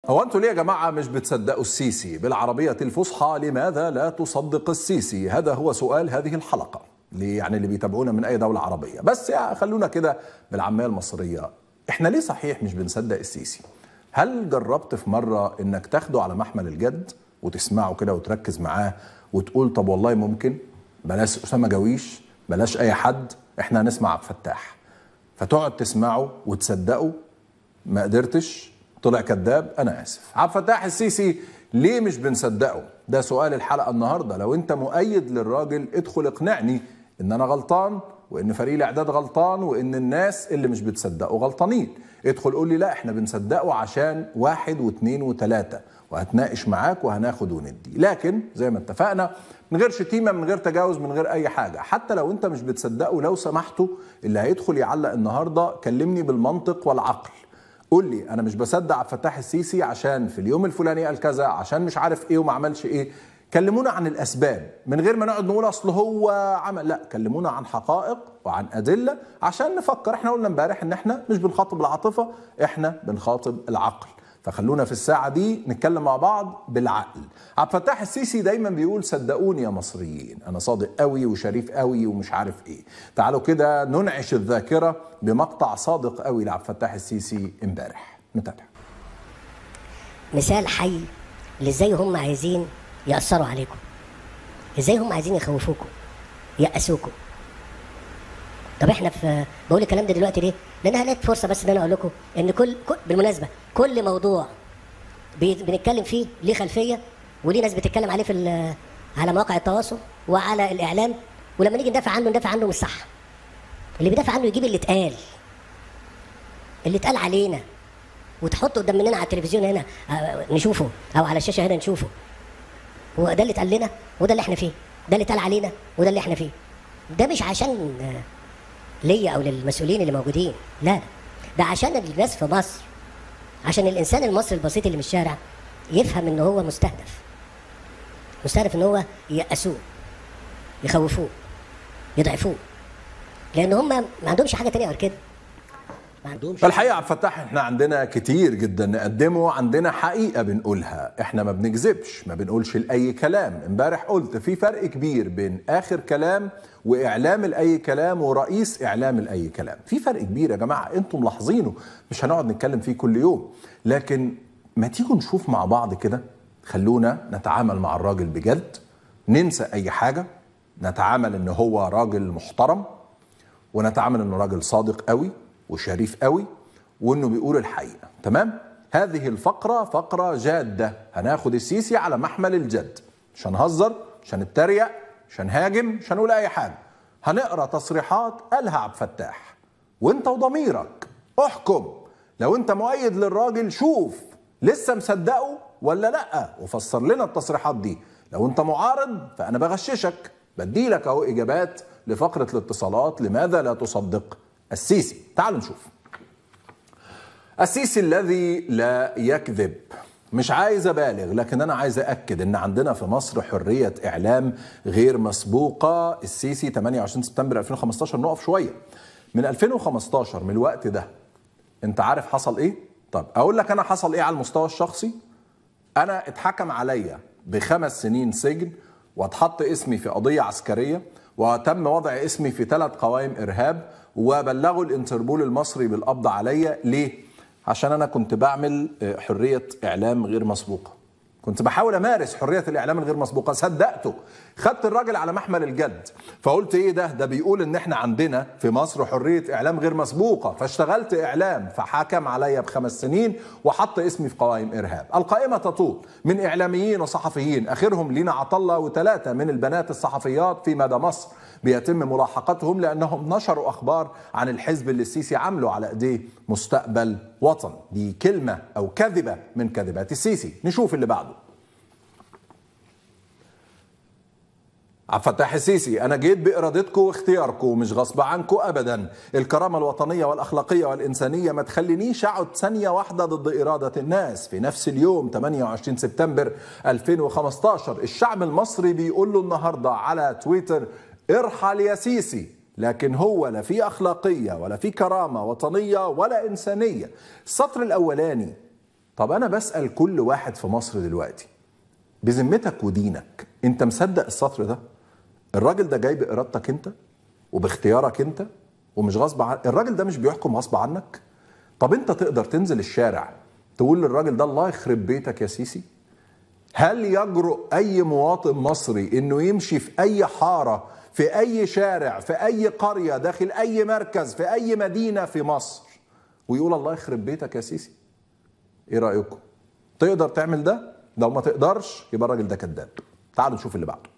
هو انتوا ليه يا جماعه مش بتصدقوا السيسي بالعربيه الفصحى لماذا لا تصدق السيسي هذا هو سؤال هذه الحلقه اللي يعني اللي بيتابعونا من اي دوله عربيه بس يعني خلونا كده بالعاميه المصريه احنا ليه صحيح مش بنصدق السيسي هل جربت في مره انك تاخده على محمل الجد وتسمعه كده وتركز معاه وتقول طب والله ممكن بلاش اسامه جويش بلاش اي حد احنا هنسمع عبد الفتاح فتقعد تسمعه وتصدقه ما قدرتش طلع كذاب انا اسف عبد الفتاح السيسي ليه مش بنصدقه ده سؤال الحلقه النهارده لو انت مؤيد للراجل ادخل اقنعني ان انا غلطان وان فريق الاعداد غلطان وان الناس اللي مش بتصدقه غلطانين ادخل قول لي لا احنا بنصدقه عشان واحد واثنين وثلاثه وهتناقش معاك وهناخد وندي لكن زي ما اتفقنا من غير شتيمه من غير تجاوز من غير اي حاجه حتى لو انت مش بتصدقه لو سمحتوا اللي هيدخل يعلق النهارده كلمني بالمنطق والعقل قول لي انا مش بصدق عبد الفتاح السيسي عشان في اليوم الفلاني قال كذا عشان مش عارف ايه وما عملش ايه كلمونا عن الاسباب من غير ما نقعد نقول اصل هو عمل لا كلمونا عن حقائق وعن ادله عشان نفكر احنا قلنا امبارح ان احنا مش بنخاطب العاطفه احنا بنخاطب العقل فخلونا في الساعة دي نتكلم مع بعض بالعقل عبد الفتاح السيسي دايما بيقول صدقوني يا مصريين أنا صادق قوي وشريف قوي ومش عارف إيه تعالوا كده ننعش الذاكرة بمقطع صادق قوي لعبد الفتاح السيسي امبارح نتابع مثال حي لازاي هم عايزين يأثروا عليكم ازاي هم عايزين يخوفوكم يأسوكم طب احنا في بقول الكلام ده دلوقتي ليه؟ لان انا لقيت فرصه بس ان انا اقول لكم ان كل, كل بالمناسبه كل موضوع بي- بنتكلم فيه ليه خلفيه وليه ناس بتتكلم عليه في ال- على مواقع التواصل وعلى الاعلام ولما نيجي ندافع عنه ندافع عنه مش صح اللي بيدافع عنه يجيب اللي اتقال اللي اتقال علينا وتحطه قدام مننا على التلفزيون هنا آه، نشوفه او على الشاشه هنا نشوفه هو ده اللي اتقال لنا وده اللي احنا فيه ده اللي اتقال علينا وده اللي احنا فيه ده مش عشان آه، ليا او للمسؤولين اللي موجودين لا لا ده عشان الناس في مصر عشان الانسان المصري البسيط اللي من الشارع يفهم ان هو مستهدف مستهدف ان هو يأسوه يخوفوه يضعفوه لان هم ما عندهمش حاجه تانية غير كده ما عندهمش الحقيقة عبد الفتاح احنا عندنا كتير جدا نقدمه عندنا حقيقة بنقولها احنا ما بنكذبش ما بنقولش لأي كلام امبارح قلت في فرق كبير بين آخر كلام وإعلام لأي كلام ورئيس إعلام لأي كلام في فرق كبير يا جماعة انتم ملاحظينه مش هنقعد نتكلم فيه كل يوم لكن ما تيجوا نشوف مع بعض كده خلونا نتعامل مع الراجل بجد ننسى أي حاجة نتعامل ان هو راجل محترم ونتعامل انه راجل صادق قوي وشريف قوي وانه بيقول الحقيقه تمام هذه الفقره فقره جاده هناخد السيسي على محمل الجد مش هنهزر مش هنتريق مش هنهاجم مش هنقول اي حاجه هنقرا تصريحات قالها عبد الفتاح وانت وضميرك احكم لو انت مؤيد للراجل شوف لسه مصدقه ولا لا وفسر لنا التصريحات دي لو انت معارض فانا بغششك بديلك اهو اجابات لفقره الاتصالات لماذا لا تصدق السيسي تعال نشوف السيسي الذي لا يكذب مش عايز ابالغ لكن انا عايز اكد ان عندنا في مصر حريه اعلام غير مسبوقه السيسي 28 سبتمبر 2015 نقف شويه من 2015 من الوقت ده انت عارف حصل ايه طب اقول لك انا حصل ايه على المستوى الشخصي انا اتحكم عليا بخمس سنين سجن واتحط اسمي في قضيه عسكريه وتم وضع اسمي في ثلاث قوائم ارهاب وبلغوا الانتربول المصري بالقبض عليا ليه؟ عشان انا كنت بعمل آه، حريه اعلام غير مسبوقه كنت بحاول امارس حريه الاعلام الغير مسبوقه صدقته خدت الراجل على محمل الجد فقلت ايه ده ده بيقول ان احنا عندنا في مصر حريه اعلام غير مسبوقه فاشتغلت اعلام فحكم عليا بخمس سنين وحط اسمي في قوائم ارهاب القائمه تطول من اعلاميين وصحفيين اخرهم لينا عطله وثلاثه من البنات الصحفيات في مدى مصر بيتم ملاحقتهم لانهم نشروا اخبار عن الحزب اللي السيسي عامله على ايديه مستقبل وطن دي كلمه او كذبه من كذبات السيسي نشوف اللي بعده عبد الفتاح السيسي انا جيت بارادتكم واختياركم ومش غصب عنكم ابدا الكرامه الوطنيه والاخلاقيه والانسانيه ما تخلينيش اقعد ثانيه واحده ضد اراده الناس في نفس اليوم 28 سبتمبر 2015 الشعب المصري بيقول له النهارده على تويتر ارحل يا سيسي لكن هو لا في اخلاقيه ولا في كرامه وطنيه ولا انسانيه السطر الاولاني طب انا بسال كل واحد في مصر دلوقتي بذمتك ودينك انت مصدق السطر ده الراجل ده جاي بارادتك انت وباختيارك انت ومش غصب عن الراجل ده مش بيحكم غصب عنك طب انت تقدر تنزل الشارع تقول للراجل ده الله يخرب بيتك يا سيسي هل يجرؤ اي مواطن مصري انه يمشي في اي حاره في اي شارع في اي قريه داخل اي مركز في اي مدينه في مصر ويقول الله يخرب بيتك يا سيسي ايه رايكم تقدر تعمل ده لو ما تقدرش يبقى الراجل ده كذاب تعالوا نشوف اللي بعده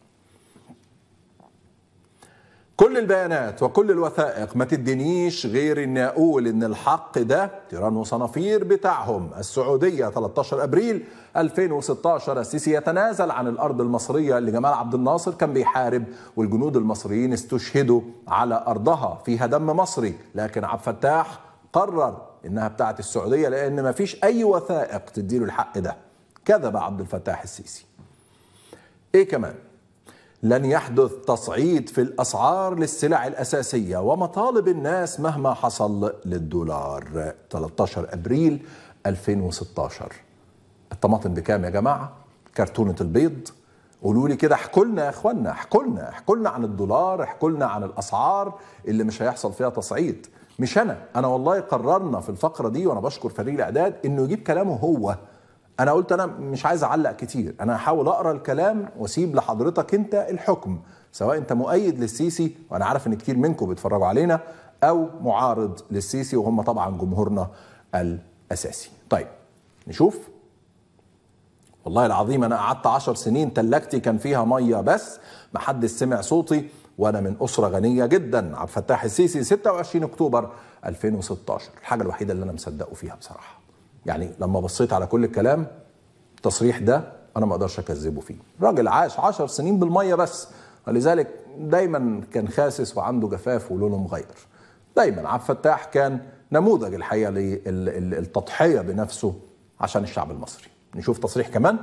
كل البيانات وكل الوثائق ما تدينيش غير اني اقول ان الحق ده تيران وصنافير بتاعهم السعوديه 13 ابريل 2016 السيسي يتنازل عن الارض المصريه اللي جمال عبد الناصر كان بيحارب والجنود المصريين استشهدوا على ارضها فيها دم مصري لكن عبد الفتاح قرر انها بتاعت السعوديه لان ما فيش اي وثائق تديله الحق ده كذب عبد الفتاح السيسي ايه كمان لن يحدث تصعيد في الاسعار للسلع الاساسيه ومطالب الناس مهما حصل للدولار 13 ابريل 2016 الطماطم بكام يا جماعه كرتونه البيض قولوا لي كده احكوا لنا يا اخوانا احكوا لنا احكوا لنا عن الدولار احكوا لنا عن الاسعار اللي مش هيحصل فيها تصعيد مش انا انا والله قررنا في الفقره دي وانا بشكر فريق الاعداد انه يجيب كلامه هو انا قلت انا مش عايز اعلق كتير انا هحاول اقرا الكلام واسيب لحضرتك انت الحكم سواء انت مؤيد للسيسي وانا عارف ان كتير منكم بيتفرجوا علينا او معارض للسيسي وهم طبعا جمهورنا الاساسي طيب نشوف والله العظيم انا قعدت عشر سنين تلاجتي كان فيها ميه بس ما حد سمع صوتي وانا من اسره غنيه جدا عبد الفتاح السيسي 26 اكتوبر 2016 الحاجه الوحيده اللي انا مصدقه فيها بصراحه يعني لما بصيت على كل الكلام التصريح ده انا ما اقدرش اكذبه فيه راجل عاش عشر سنين بالميه بس ولذلك دايما كان خاسس وعنده جفاف ولونه مغير دايما عبد الفتاح كان نموذج الحقيقه للتضحيه بنفسه عشان الشعب المصري نشوف تصريح كمان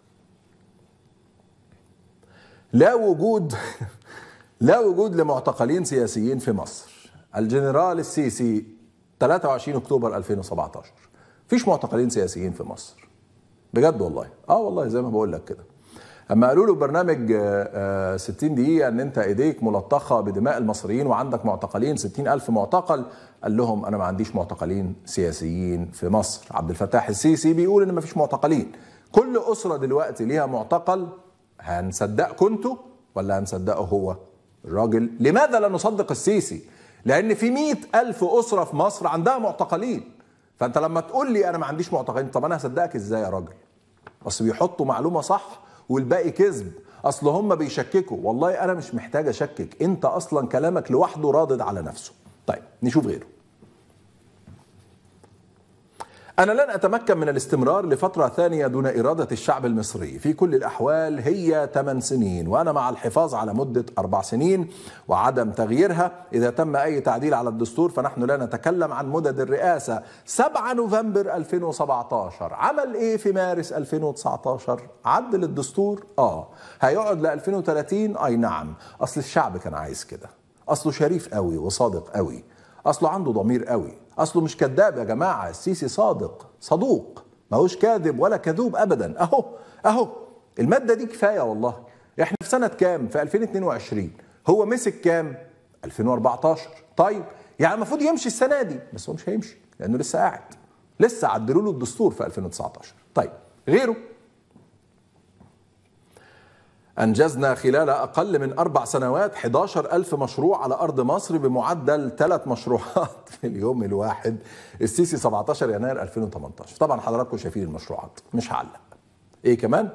لا وجود لا وجود لمعتقلين سياسيين في مصر الجنرال السيسي 23 اكتوبر 2017 فيش معتقلين سياسيين في مصر بجد والله اه والله زي ما بقول لك كده اما قالوا له برنامج 60 دقيقة ان انت ايديك ملطخة بدماء المصريين وعندك معتقلين 60 الف معتقل قال لهم انا ما عنديش معتقلين سياسيين في مصر عبد الفتاح السيسي بيقول ان ما فيش معتقلين كل اسرة دلوقتي ليها معتقل هنصدقكم انتوا ولا هنصدقه هو الراجل لماذا لا نصدق السيسي لان في مئة الف اسرة في مصر عندها معتقلين فانت لما تقول لي انا ما عنديش معتقلين طب انا هصدقك ازاي يا راجل اصل بيحطوا معلومه صح والباقي كذب اصل هم بيشككوا والله انا مش محتاج اشكك انت اصلا كلامك لوحده رادد على نفسه طيب نشوف غيره أنا لن أتمكن من الاستمرار لفترة ثانية دون إرادة الشعب المصري في كل الأحوال هي 8 سنين وأنا مع الحفاظ على مدة أربع سنين وعدم تغييرها إذا تم أي تعديل على الدستور فنحن لا نتكلم عن مدد الرئاسة 7 نوفمبر 2017 عمل إيه في مارس 2019 عدل الدستور آه هيقعد ل 2030 أي نعم أصل الشعب كان عايز كده أصله شريف قوي وصادق قوي اصله عنده ضمير قوي اصله مش كذاب يا جماعه السيسي صادق صدوق ما هوش كاذب ولا كذوب ابدا اهو اهو الماده دي كفايه والله احنا في سنه كام في 2022 هو مسك كام 2014 طيب يعني المفروض يمشي السنه دي بس هو مش هيمشي لانه لسه قاعد لسه عدلوا له الدستور في 2019 طيب غيره أنجزنا خلال أقل من أربع سنوات 11 ألف مشروع على أرض مصر بمعدل ثلاث مشروعات في اليوم الواحد السيسي 17 يناير 2018 طبعا حضراتكم شايفين المشروعات مش هعلق إيه كمان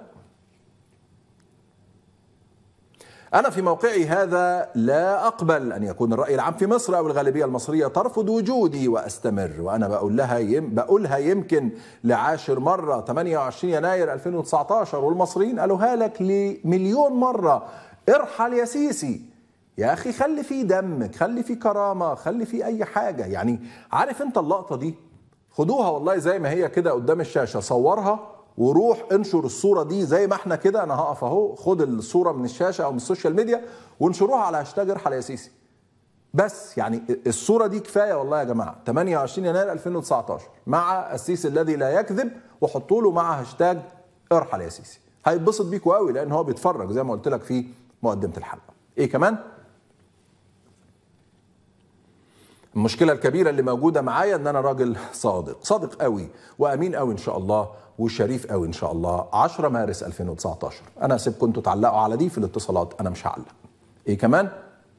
أنا في موقعي هذا لا أقبل أن يكون الرأي العام في مصر أو الغالبية المصرية ترفض وجودي وأستمر وأنا بقول لها يم بقولها يمكن لعاشر مرة 28 يناير 2019 والمصريين قالوها لك لمليون مرة ارحل يا سيسي يا أخي خلي فيه دمك خلي فيه كرامة خلي فيه أي حاجة يعني عارف أنت اللقطة دي خدوها والله زي ما هي كده قدام الشاشة صورها وروح انشر الصوره دي زي ما احنا كده انا هقف اهو خد الصوره من الشاشه او من السوشيال ميديا وانشروها على هاشتاج ارحل يا سيسي بس يعني الصوره دي كفايه والله يا جماعه 28 يناير 2019 مع السيسي الذي لا يكذب وحطوا له مع هاشتاج ارحل يا سيسي هيتبسط بيكوا قوي لان هو بيتفرج زي ما قلت لك في مقدمه الحلقه ايه كمان المشكله الكبيره اللي موجوده معايا ان انا راجل صادق صادق قوي وامين قوي ان شاء الله وشريف قوي ان شاء الله 10 مارس 2019 انا سيبكم انتوا تعلقوا على دي في الاتصالات انا مش هعلق ايه كمان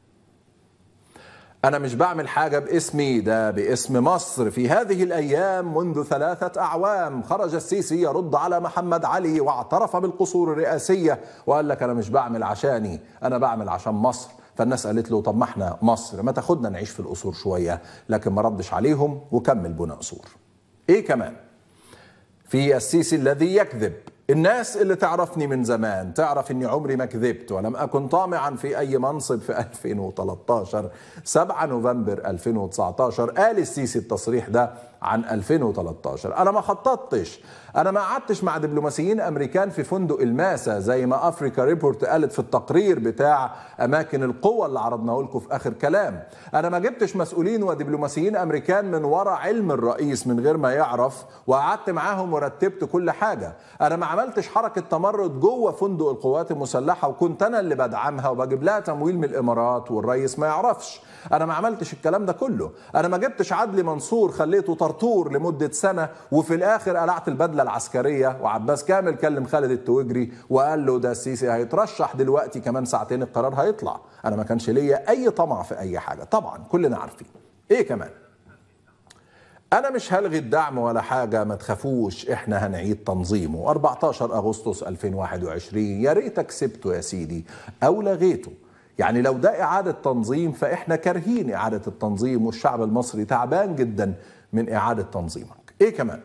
أنا مش بعمل حاجة باسمي ده باسم مصر في هذه الأيام منذ ثلاثة أعوام خرج السيسي يرد على محمد علي واعترف بالقصور الرئاسية وقال لك أنا مش بعمل عشاني أنا بعمل عشان مصر فالناس قالت له طب ما احنا مصر ما تاخدنا نعيش في القصور شوية لكن ما ردش عليهم وكمل بناء قصور ايه كمان في السيسي الذي يكذب الناس اللي تعرفني من زمان تعرف اني عمري ما كذبت ولم اكن طامعا في اي منصب في 2013 7 نوفمبر 2019 قال السيسي التصريح ده عن 2013 انا ما خططتش انا ما قعدتش مع دبلوماسيين امريكان في فندق الماسا زي ما افريكا ريبورت قالت في التقرير بتاع اماكن القوه اللي عرضناه لكم في اخر كلام انا ما جبتش مسؤولين ودبلوماسيين امريكان من وراء علم الرئيس من غير ما يعرف وقعدت معاهم ورتبت كل حاجه انا ما عملتش حركه تمرد جوه فندق القوات المسلحه وكنت انا اللي بدعمها وبجيب لها تمويل من الامارات والرئيس ما يعرفش انا ما عملتش الكلام ده كله انا ما جبتش عدلي منصور خليته طرطور لمده سنه وفي الاخر قلعت البدله العسكريه وعباس كامل كلم خالد التوجري وقال له ده السيسي هيترشح دلوقتي كمان ساعتين القرار هيطلع انا ما كانش ليا اي طمع في اي حاجه طبعا كلنا عارفين ايه كمان انا مش هلغي الدعم ولا حاجه ما تخافوش احنا هنعيد تنظيمه 14 اغسطس 2021 يا ريتك سبته يا سيدي او لغيته يعني لو ده إعادة تنظيم فإحنا كارهين إعادة التنظيم والشعب المصري تعبان جدا من إعادة تنظيمك إيه كمان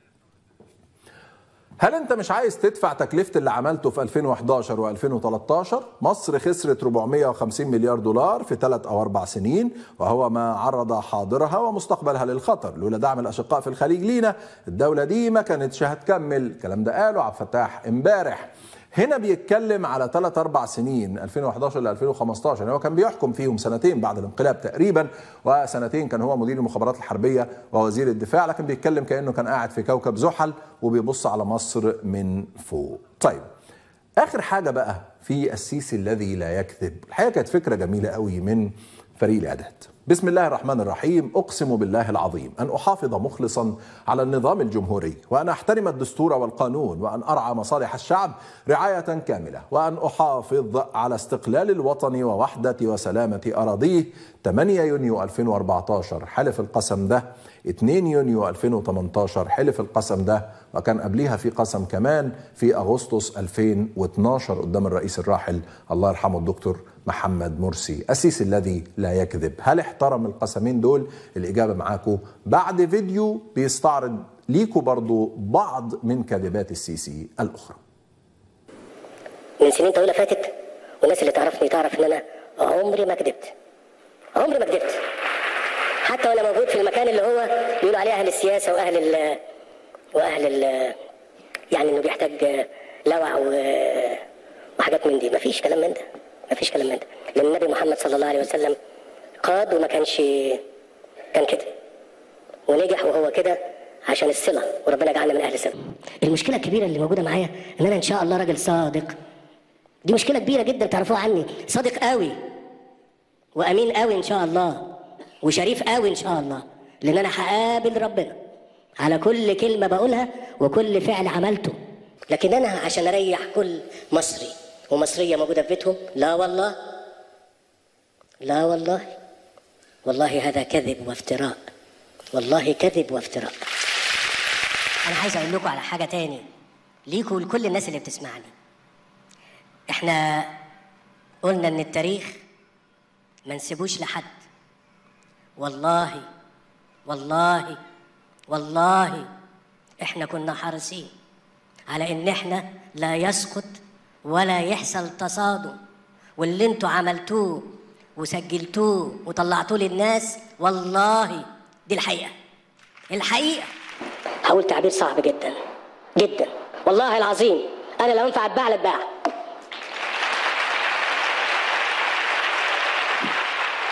هل انت مش عايز تدفع تكلفة اللي عملته في 2011 و2013 مصر خسرت 450 مليار دولار في ثلاث او اربع سنين وهو ما عرض حاضرها ومستقبلها للخطر لولا دعم الاشقاء في الخليج لينا الدولة دي ما كانتش هتكمل الكلام ده قاله عبد الفتاح امبارح هنا بيتكلم على ثلاث اربع سنين 2011 ل 2015 يعني هو كان بيحكم فيهم سنتين بعد الانقلاب تقريبا وسنتين كان هو مدير المخابرات الحربيه ووزير الدفاع لكن بيتكلم كانه كان قاعد في كوكب زحل وبيبص على مصر من فوق. طيب اخر حاجه بقى في السيسي الذي لا يكذب، الحقيقه كانت فكره جميله قوي من فريق الاعداد. بسم الله الرحمن الرحيم اقسم بالله العظيم ان احافظ مخلصا على النظام الجمهوري وان احترم الدستور والقانون وان ارعى مصالح الشعب رعايه كامله وان احافظ على استقلال الوطن ووحده وسلامه اراضيه 8 يونيو 2014 حلف القسم ده 2 يونيو 2018 حلف القسم ده وكان قبليها في قسم كمان في اغسطس 2012 قدام الرئيس الراحل الله يرحمه الدكتور محمد مرسي السيسي الذي لا يكذب هل احترم القسمين دول الإجابة معاكم بعد فيديو بيستعرض ليكوا برضو بعض من كذبات السيسي الأخرى من سنين طويله فاتت والناس اللي تعرفني تعرف ان انا عمري ما كذبت عمري ما كذبت حتى وانا موجود في المكان اللي هو بيقولوا عليه اهل السياسه واهل ال واهل ال يعني انه بيحتاج لوع و- وحاجات من دي مفيش كلام من ده مفيش كلام من ده لان النبي محمد صلى الله عليه وسلم قاد وما كانش كان كده ونجح وهو كده عشان الصله وربنا يجعلنا من اهل الصله المشكله الكبيره اللي موجوده معايا ان انا ان شاء الله راجل صادق دي مشكله كبيره جدا تعرفوها عني صادق قوي وامين قوي ان شاء الله وشريف قوي ان شاء الله لان انا هقابل ربنا على كل كلمه بقولها وكل فعل عملته لكن انا عشان اريح كل مصري ومصريه موجوده في بيتهم لا والله لا والله والله هذا كذب وافتراء والله كذب وافتراء انا عايز اقول لكم على حاجه تاني ليكوا ولكل الناس اللي بتسمعني احنا قلنا ان التاريخ ما نسيبوش لحد والله والله والله احنا كنا حريصين على ان احنا لا يسقط ولا يحصل تصادم واللي انتوا عملتوه وسجلتوه وطلعتوه للناس والله دي الحقيقه الحقيقه هقول تعبير صعب جدا جدا والله العظيم انا لو ينفع اتباع لاتباع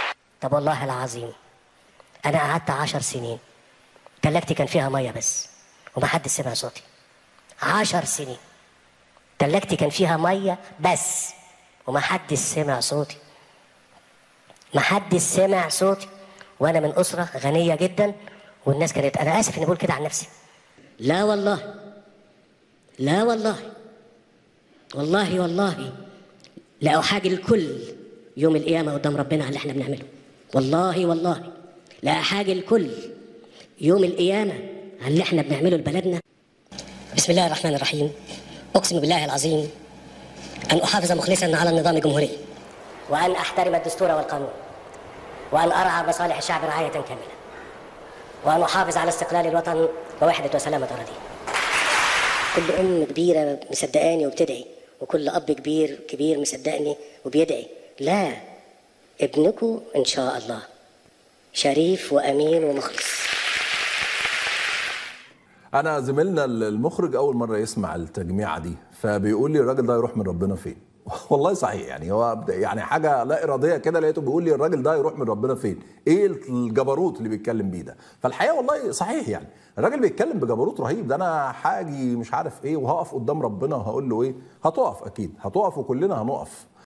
طب والله العظيم انا قعدت عشر سنين تلاجتي كان فيها ميه بس ومحدش سمع صوتي عشر سنين تلاجتي كان فيها ميه بس ومحدش سمع صوتي محدش سمع صوتي وانا من اسره غنيه جدا والناس كانت انا اسف اني بقول كده عن نفسي لا والله لا والله والله والله لا احاجي الكل يوم القيامه قدام ربنا على اللي احنا بنعمله والله والله لا احاجي الكل يوم القيامه على اللي احنا بنعمله لبلدنا بسم الله الرحمن الرحيم اقسم بالله العظيم ان احافظ مخلصا على النظام الجمهوري وان احترم الدستور والقانون وان ارعى مصالح الشعب رعايه كامله وان احافظ على استقلال الوطن ووحده وسلامه اراضيه كل ام كبيره مصدقاني وبتدعي وكل اب كبير كبير مصدقني وبيدعي لا ابنكم ان شاء الله شريف وامين ومخلص انا زميلنا المخرج اول مره يسمع التجميعه دي فبيقول لي الراجل ده يروح من ربنا فين والله صحيح يعني هو يعني حاجه لا اراديه كده لقيته بيقول لي الراجل ده يروح من ربنا فين ايه الجبروت اللي بيتكلم بيه ده فالحقيقه والله صحيح يعني الراجل بيتكلم بجبروت رهيب ده انا حاجي مش عارف ايه وهقف قدام ربنا وهقول له ايه هتقف اكيد هتقف وكلنا هنقف